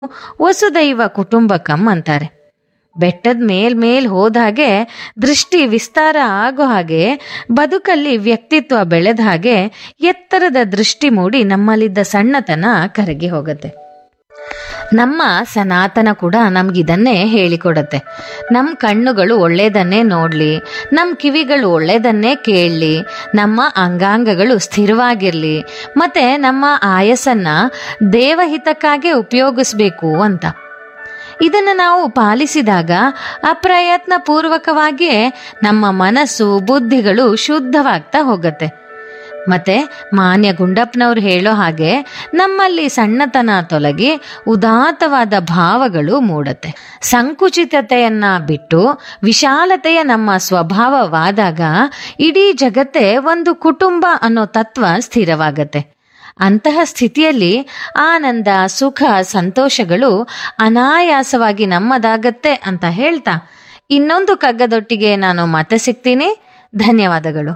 ವಸುದೈವ ಕುಟುಂಬಕಂ ಅಂತಾರೆ ಬೆಟ್ಟದ ಮೇಲ್ ಮೇಲ್ ಹೋದ ಹಾಗೆ ದೃಷ್ಟಿ ವಿಸ್ತಾರ ಆಗೋ ಹಾಗೆ ಬದುಕಲ್ಲಿ ವ್ಯಕ್ತಿತ್ವ ಬೆಳೆದ ಹಾಗೆ ಎತ್ತರದ ದೃಷ್ಟಿ ಮೂಡಿ ನಮ್ಮಲ್ಲಿದ್ದ ಸಣ್ಣತನ ಕರಗಿ ಹೋಗುತ್ತೆ ನಮ್ಮ ಸನಾತನ ಕೂಡ ನಮ್ಗಿದನ್ನೇ ಹೇಳಿಕೊಡತ್ತೆ ನಮ್ಮ ಕಣ್ಣುಗಳು ಒಳ್ಳೆಯದನ್ನೇ ನೋಡಲಿ ನಮ್ಮ ಕಿವಿಗಳು ಒಳ್ಳೆಯದನ್ನೇ ಕೇಳಲಿ ನಮ್ಮ ಅಂಗಾಂಗಗಳು ಸ್ಥಿರವಾಗಿರಲಿ ಮತ್ತು ನಮ್ಮ ಆಯಸ್ಸನ್ನ ದೇವಹಿತಕ್ಕಾಗಿ ಉಪಯೋಗಿಸ್ಬೇಕು ಅಂತ ಇದನ್ನು ನಾವು ಪಾಲಿಸಿದಾಗ ಅಪ್ರಯತ್ನ ಪೂರ್ವಕವಾಗಿಯೇ ನಮ್ಮ ಮನಸ್ಸು ಬುದ್ಧಿಗಳು ಶುದ್ಧವಾಗ್ತಾ ಹೋಗುತ್ತೆ ಮತ್ತೆ ಮಾನ್ಯ ಗುಂಡಪ್ಪನವ್ರು ಹೇಳೋ ಹಾಗೆ ನಮ್ಮಲ್ಲಿ ಸಣ್ಣತನ ತೊಲಗಿ ಉದಾತ್ತವಾದ ಭಾವಗಳು ಮೂಡತ್ತೆ ಸಂಕುಚಿತತೆಯನ್ನ ಬಿಟ್ಟು ವಿಶಾಲತೆಯ ನಮ್ಮ ಸ್ವಭಾವವಾದಾಗ ಇಡೀ ಜಗತ್ತೇ ಒಂದು ಕುಟುಂಬ ಅನ್ನೋ ತತ್ವ ಸ್ಥಿರವಾಗತ್ತೆ ಅಂತಹ ಸ್ಥಿತಿಯಲ್ಲಿ ಆನಂದ ಸುಖ ಸಂತೋಷಗಳು ಅನಾಯಾಸವಾಗಿ ನಮ್ಮದಾಗತ್ತೆ ಅಂತ ಹೇಳ್ತಾ ಇನ್ನೊಂದು ಕಗ್ಗದೊಟ್ಟಿಗೆ ನಾನು ಮತ್ತೆ ಸಿಗ್ತೀನಿ ಧನ್ಯವಾದಗಳು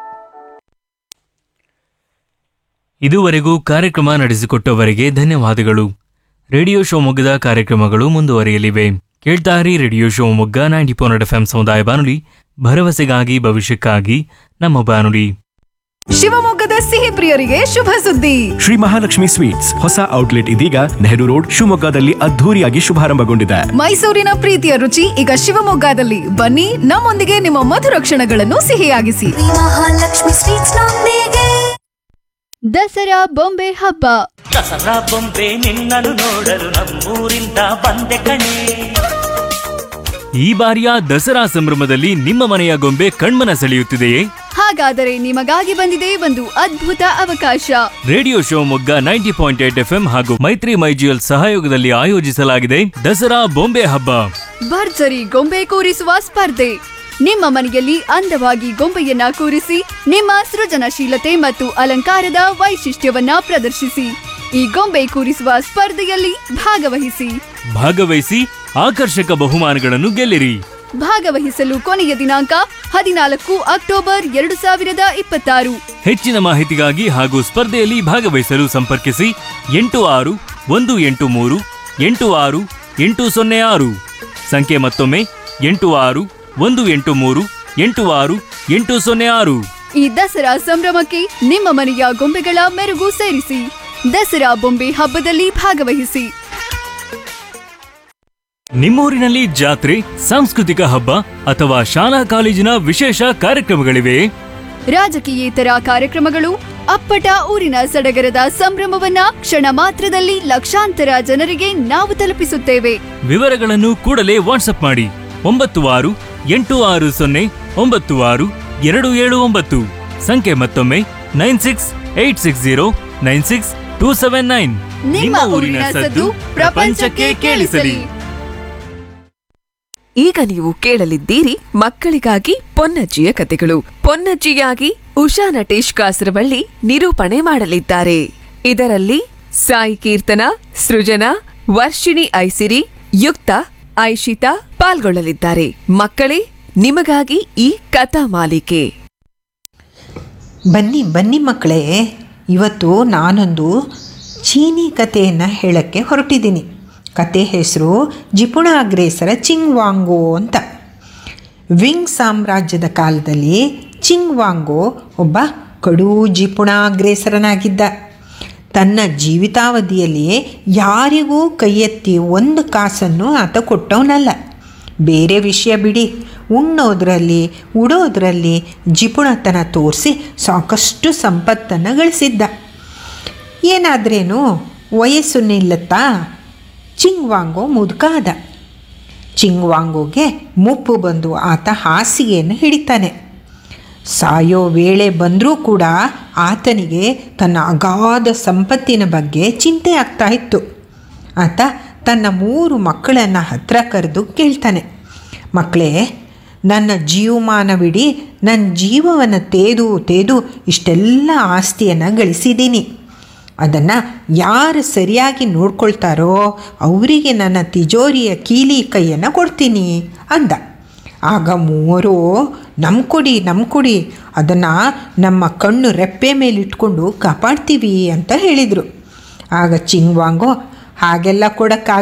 ಇದುವರೆಗೂ ಕಾರ್ಯಕ್ರಮ ನಡೆಸಿಕೊಟ್ಟವರಿಗೆ ಧನ್ಯವಾದಗಳು ರೇಡಿಯೋ ಶಿವಮೊಗ್ಗದ ಕಾರ್ಯಕ್ರಮಗಳು ಮುಂದುವರಿಯಲಿವೆ ಕೇಳ್ತಾರಿ radio Shivamogga ninety four F M ಸಮುದಾಯ ಬಾನುಲಿ ಭರವಸೆಗಾಗಿ ಭವಿಷ್ಯಕ್ಕಾಗಿ ನಮ್ಮ ಬಾನುಲಿ ಶಿವಮೊಗ್ಗದ ಸಿಹಿ ಪ್ರಿಯರಿಗೆ ಶುಭ ಸುದ್ದಿ ಶ್ರೀ ಮಹಾಲಕ್ಷ್ಮಿ ಸ್ವೀಟ್ಸ್ ಹೊಸ ಔಟ್ಲೆಟ್ ಇದೀಗ ನೆಹರು ರೋಡ್ ಶಿವಮೊಗ್ಗದಲ್ಲಿ ಅದ್ಧೂರಿಯಾಗಿ ಶುಭಾರಂಭಗೊಂಡಿದೆ ಮೈಸೂರಿನ ಪ್ರೀತಿಯ ರುಚಿ ಈಗ ಶಿವಮೊಗ್ಗದಲ್ಲಿ ಬನ್ನಿ ನಮ್ಮೊಂದಿಗೆ ನಿಮ್ಮ ಮಧುರ ಕ್ಷಣಗಳನ್ನು ಸಿಹಿಯಾಗಿಸಿ ಮಹಾಲಕ್ಷ್ಮಿ ಸ್ವೀಟ್ಸ್ ನೊಂದಿಗೆ ದಸರಾ ಬೊಂಬೆ ಹಬ್ಬ ದಸರಾ ಬೊಂಬೆ ನಿನ್ನನ್ನು ನೋಡಲು ನಮ್ಮೂರಿಂದ ಬಂದೆ ಕಣೆ ಈ ಬಾರಿಯ ದಸರಾ ಸಂಭ್ರಮದಲ್ಲಿ ನಿಮ್ಮ ಮನೆಯ ಗೊಂಬೆ ಕಣ್ಮನ ಸೆಳೆಯುತ್ತಿದೆಯೇ ಹಾಗಾದರೆ ನಿಮಗಾಗಿ ಬಂದಿದೆ ಒಂದು ಅದ್ಭುತ ಅವಕಾಶ radio Shivamogga ninety point eight F ಹಾಗೂ ಮೈತ್ರಿ ಮೈಜಿಎಲ್ ಸಹಯೋಗದಲ್ಲಿ ಆಯೋಜಿಸಲಾಗಿದೆ ದಸರಾ ಬೊಂಬೆ ಹಬ್ಬ ಭರ್ಜರಿ ಗೊಂಬೆ ಕೂರಿಸುವ ಸ್ಪರ್ಧೆ ನಿಮ್ಮ ಮನೆಯಲ್ಲಿ ಅಂದವಾಗಿ ಗೊಂಬೆಯನ್ನ ಕೂರಿಸಿ ನಿಮ್ಮ ಸೃಜನಶೀಲತೆ ಮತ್ತು ಅಲಂಕಾರದ ವೈಶಿಷ್ಟ್ಯವನ್ನ ಪ್ರದರ್ಶಿಸಿ ಈ ಗೊಂಬೆ ಕೂರಿಸುವ ಸ್ಪರ್ಧೆಯಲ್ಲಿ ಭಾಗವಹಿಸಿ ಭಾಗವಹಿಸಿ ಆಕರ್ಷಕ ಬಹುಮಾನಗಳನ್ನು ಗೆಲ್ಲಿರಿ ಭಾಗವಹಿಸಲು ಕೊನೆಯ ದಿನಾಂಕ ಹದಿನಾಲ್ಕು ಅಕ್ಟೋಬರ್ ಎರಡು ಸಾವಿರದ ಇಪ್ಪತ್ತಾರು ಹೆಚ್ಚಿನ ಮಾಹಿತಿಗಾಗಿ ಹಾಗೂ ಸ್ಪರ್ಧೆಯಲ್ಲಿ ಭಾಗವಹಿಸಲು ಸಂಪರ್ಕಿಸಿ ಎಂಟು ಆರು ಒಂದು ಎಂಟು ಮೂರು ಎಂಟು ಆರು ಎಂಟು ಸೊನ್ನೆ ಆರು ಸಂಖ್ಯೆ ಮತ್ತೊಮ್ಮೆ ಎಂಟು ಆರು ಒಂದು ಎಂಟು ಮೂರು ಎಂಟು ಆರು ಎಂಟು ಸೊನ್ನೆ ಆರು ಈ ದಸರಾ ಸಂಭ್ರಮಕ್ಕೆ ನಿಮ್ಮ ಮನೆಯ ಗೊಂಬೆಗಳ ಮೆರುಗು ಸೇರಿಸಿ ದಸರಾ ಬೊಂಬೆ ಹಬ್ಬದಲ್ಲಿ ಭಾಗವಹಿಸಿ ನಿಮ್ಮೂರಿನಲ್ಲಿ ಜಾತ್ರೆ ಸಾಂಸ್ಕೃತಿಕ ಹಬ್ಬ ಅಥವಾ ಶಾಲಾ ಕಾಲೇಜಿನ ವಿಶೇಷ ಕಾರ್ಯಕ್ರಮಗಳಿವೆಯೇ ರಾಜಕೀಯೇತರ ಕಾರ್ಯಕ್ರಮಗಳು ಅಪ್ಪಟ ಊರಿನ ಸಡಗರದ ಸಂಭ್ರಮವನ್ನ ಕ್ಷಣ ಮಾತ್ರದಲ್ಲಿ ಲಕ್ಷಾಂತರ ಜನರಿಗೆ ನಾವು ತಲುಪಿಸುತ್ತೇವೆ ವಿವರಗಳನ್ನು ಕೂಡಲೇ ವಾಟ್ಸಪ್ ಮಾಡಿ ಒಂಬತ್ತು ಆರು ಎಂಟು ಆರು ಸೊನ್ನೆ ಒಂಬತ್ತು ಆರು ಎರಡು ಏಳು ಒಂಬತ್ತು ಸಂಖ್ಯೆ ಮತ್ತೊಮ್ಮೆ nine six eight six zero nine six two seven nine ನಿಮ್ಮ ಊರಿನ ಸದ್ದು ಪ್ರಪಂಚಕ್ಕೆ ಕೇಳಿಸಲಿ ಈಗ ನೀವು ಕೇಳಲಿದ್ದೀರಿ ಮಕ್ಕಳಿಗಾಗಿ ಪೊನ್ನಜ್ಜಿಯ ಕತೆಗಳು ಪೊನ್ನಜ್ಜಿಯಾಗಿ ಉಷಾ ನಟೇಶ್ ಕಾಸರವಳ್ಳಿ ನಿರೂಪಣೆ ಮಾಡಲಿದ್ದಾರೆ ಇದರಲ್ಲಿ ಸಾಯಿ ಕೀರ್ತನ ಸೃಜನಾ ವರ್ಷಿಣಿ ಐಸಿರಿ ಯುಕ್ತ ಐಶಿತಾ ಪಾಲ್ಗೊಳ್ಳಲಿದ್ದಾರೆ ಮಕ್ಕಳೇ ನಿಮಗಾಗಿ ಈ ಕಥಾ ಮಾಲಿಕೆ ಬನ್ನಿ ಬನ್ನಿ ಮಕ್ಕಳೇ ಇವತ್ತು ನಾನೊಂದು ಚೀನಿ ಕಥೆಯನ್ನು ಹೇಳಕ್ಕೆ ಹೊರಟಿದ್ದೀನಿ ಕತೆ ಹೆಸರು ಜಿಪುಣಾಗ್ರೇಸರ ಚಿಂಗ್ವಾಂಗೋ ಅಂತ ವಿಂಗ್ ಸಾಮ್ರಾಜ್ಯದ ಕಾಲದಲ್ಲಿ ಚಿಂಗ್ವಾಂಗೋ ಒಬ್ಬ ಕಡು ಜಿಪುಣಾಗ್ರೇಸರನಾಗಿದ್ದ ತನ್ನ ಜೀವಿತಾವಧಿಯಲ್ಲಿ ಯಾರಿಗೂ ಕೈ ಎತ್ತಿ ಒಂದು ಕಾಸನ್ನು ಆತ ಕೊಟ್ಟವನಲ್ಲ ಬೇರೆ ವಿಷಯ ಬಿಡಿ ಉಣ್ಣೋದ್ರಲ್ಲಿ ಉಡೋದ್ರಲ್ಲಿ ಜಿಪುಣತನ ತೋರಿಸಿ ಸಾಕಷ್ಟು ಸಂಪತ್ತನ್ನು ಗಳಿಸಿದ್ದ ಏನಾದ್ರೇನು ವಯಸ್ಸು ನಿಲ್ಲತ್ತಾ ಚಿಂಗ್ವಾಂಗೋ ಮುದುಕ ಆದ ಚಿಂಗ್ವಾಂಗೋಗೆ ಮುಪ್ಪು ಬಂದು ಆತ ಹಾಸಿಗೆಯನ್ನು ಹಿಡಿತಾನೆ ಸಾಯೋ ವೇಳೆ ಬಂದರೂ ಕೂಡ ಆತನಿಗೆ ತನ್ನ ಅಗಾಧ ಸಂಪತ್ತಿನ ಬಗ್ಗೆ ಚಿಂತೆ ಆಗ್ತಾ ಇತ್ತು ಆತ ತನ್ನ ಮೂರು ಮಕ್ಕಳನ್ನು ಹತ್ರ ಕರೆದು ಕೇಳ್ತಾನೆ ಮಕ್ಕಳೇ ನನ್ನ ಜೀವಮಾನವಿಡೀ ನನ್ನ ಜೀವವನ್ನು ತೇದು ತೇದು ಇಷ್ಟೆಲ್ಲ ಆಸ್ತಿಯನ್ನು ಗಳಿಸಿದ್ದೀನಿ ಅದನ್ನು ಯಾರು ಸರಿಯಾಗಿ ನೋಡ್ಕೊಳ್ತಾರೋ ಅವರಿಗೆ ನನ್ನ ತಿಜೋರಿಯ ಕೀಲಿ ಕೈಯನ್ನು ಕೊಡ್ತೀನಿ ಅಂದ ಆಗ ಮೂವರು ನಮ್ಮ ಕೊಡಿ ನಮ್ಮ ಕೊಡಿ ಅದನ್ನು ನಮ್ಮ ಕಣ್ಣು ರೆಪ್ಪೆ ಮೇಲಿಟ್ಕೊಂಡು ಕಾಪಾಡ್ತೀವಿ ಅಂತ ಹೇಳಿದರು ಆಗ ಚಿಂಗ್ವಾಂಗೋ ಹಾಗೆಲ್ಲ ಕೊಡೋಕ್ಕಾಗ